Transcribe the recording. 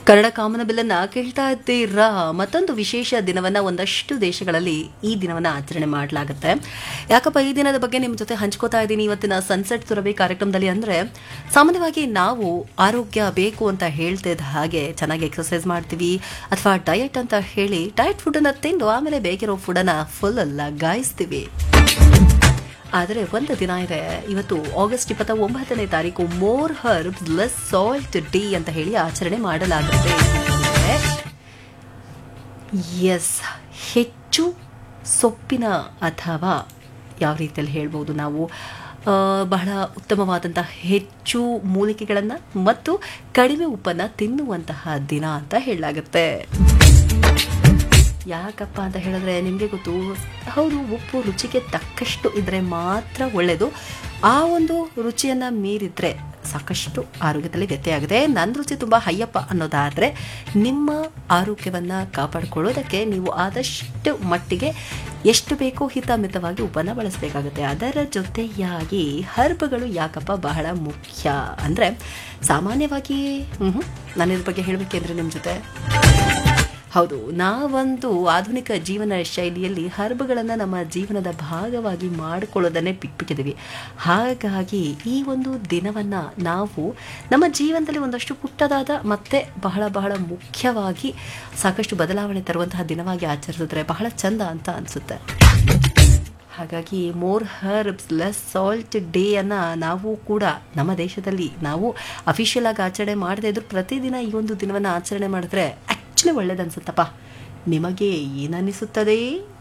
ಕನ್ನಡ ಕಾಮನಬಿಲ್ಲನ್ನ ಕೇಳ್ತಾ ಇದ್ದೀರಾ ಮತ್ತೊಂದು ವಿಶೇಷ ದಿನವನ್ನ ಒಂದಷ್ಟು ದೇಶಗಳಲ್ಲಿ ಈ ದಿನವನ್ನ ಆಚರಣೆ ಮಾಡಲಾಗುತ್ತೆ ಯಾಕಪ್ಪ ಈ ದಿನದ ಬಗ್ಗೆ ನಿಮ್ಮ ಜೊತೆ ಹಂಚ್ಕೋತಾ ಇದ್ದೀನಿ ಇವತ್ತಿನ ಸನ್ಸೆಟ್ ಸುರಭಿ ಕಾರ್ಯಕ್ರಮದಲ್ಲಿ ಅಂದ್ರೆ ಸಾಮಾನ್ಯವಾಗಿ ನಾವು ಆರೋಗ್ಯ ಬೇಕು ಅಂತ ಹೇಳ್ತಿದ್ದ ಹಾಗೆ ಚೆನ್ನಾಗಿ ಎಕ್ಸರ್ಸೈಸ್ ಮಾಡ್ತೀವಿ ಅಥವಾ ಡಯಟ್ ಅಂತ ಹೇಳಿ ಡಯಟ್ ಫುಡ್ಡನ್ನು ತಿಂದು ಆಮೇಲೆ ಬೇಕಿರೋ ಫುಡ್ಡನ್ನು ಫುಲ್ ಲಗಾಯಿಸ್ತೀವಿ ಆದರೆ ಒಂದು ದಿನ ಇದೆ ಇವತ್ತು ಆಗಸ್ಟ್ ಇಪ್ಪತ್ತ ಒಂಬತ್ತನೇ ತಾರೀಕು more herbs less salt day ಅಂತ ಹೇಳಿ ಆಚರಣೆ ಮಾಡಲಾಗುತ್ತೆ ಎಸ್ ಹೆಚ್ಚು ಸೊಪ್ಪಿನ ಅಥವಾ ಯಾವ ರೀತಿಯಲ್ಲಿ ಹೇಳ್ಬೋದು ನಾವು ಆ, ಬಹಳ ಉತ್ತಮವಾದಂತಹ ಹೆಚ್ಚು ಮೂಲಿಕೆಗಳನ್ನು ಮತ್ತು ಕಡಿಮೆ ಉಪ್ಪನ್ನು ತಿನ್ನುವಂತಹ ದಿನ ಅಂತ ಹೇಳಲಾಗುತ್ತೆ ಯಾಕಪ್ಪ ಅಂತ ಹೇಳಿದ್ರೆ ನಿಮಗೆ ಗೊತ್ತು ಹೌದು ಉಪ್ಪು ರುಚಿಗೆ ತಕ್ಕಷ್ಟು ಇದ್ರೆ ಮಾತ್ರ ಒಳ್ಳೆಯದು ಆ ಒಂದು ರುಚಿಯನ್ನು ಮೀರಿದ್ರೆ ಸಾಕಷ್ಟು ಆರೋಗ್ಯದಲ್ಲಿ ವ್ಯತ್ಯಯ ಆಗಿದೆ ನನ್ನ ರುಚಿ ತುಂಬ ಹೈಯಪ್ಪ ಅನ್ನೋದಾದರೆ ನಿಮ್ಮ ಆರೋಗ್ಯವನ್ನು ಕಾಪಾಡಿಕೊಳ್ಳೋದಕ್ಕೆ ನೀವು ಆದಷ್ಟು ಮಟ್ಟಿಗೆ ಎಷ್ಟು ಬೇಕೋ ಹಿತಮಿತವಾಗಿ ಉಪ್ಪನ್ನು ಬಳಸಬೇಕಾಗುತ್ತೆ ಅದರ ಜೊತೆಯಾಗಿ ಹರ್ಬ್ಗಳು ಯಾಕಪ್ಪ ಬಹಳ ಮುಖ್ಯ ಅಂದರೆ ಸಾಮಾನ್ಯವಾಗಿ ಹ್ಞೂ ನಾನು ಇದ್ರ ಬಗ್ಗೆ ಹೇಳಬೇಕೆಂದ್ರೆ ನಿಮ್ಮ ಜೊತೆ ಹೌದು ನಾವಂತೂ ಆಧುನಿಕ ಜೀವನ ಶೈಲಿಯಲ್ಲಿ ಹರ್ಬ್ಗಳನ್ನು ನಮ್ಮ ಜೀವನದ ಭಾಗವಾಗಿ ಮಾಡಿಕೊಳ್ಳೋದನ್ನೇ ಬಿಟ್ಬಿಟ್ಟಿದ್ದೀವಿ ಹಾಗಾಗಿ ಈ ಒಂದು ದಿನವನ್ನು ನಾವು ನಮ್ಮ ಜೀವನದಲ್ಲಿ ಒಂದಷ್ಟು ಪುಟ್ಟದಾದ ಮತ್ತೆ ಬಹಳ ಬಹಳ ಮುಖ್ಯವಾಗಿ ಸಾಕಷ್ಟು ಬದಲಾವಣೆ ತರುವಂತಹ ದಿನವಾಗಿ ಆಚರಿಸಿದ್ರೆ ಬಹಳ ಚಂದ ಅಂತ ಅನಿಸುತ್ತೆ ಹಾಗಾಗಿ more herbs less salt day ಅನ್ನು ನಾವು ಕೂಡ ನಮ್ಮ ದೇಶದಲ್ಲಿ ನಾವು ಅಫಿಷಿಯಲ್ ಆಗಿ ಆಚರಣೆ ಮಾಡದೇ ಇದ್ರು ಪ್ರತಿದಿನ ಈ ಒಂದು ದಿನವನ್ನು ಆಚರಣೆ ಮಾಡಿದ್ರೆ ಆ್ಯಕ್ಚುಲಿ ಒಳ್ಳೇದನ್ಸುತ್ತಪ್ಪ ನಿಮಗೆ ಏನನ್ನಿಸುತ್ತದೆ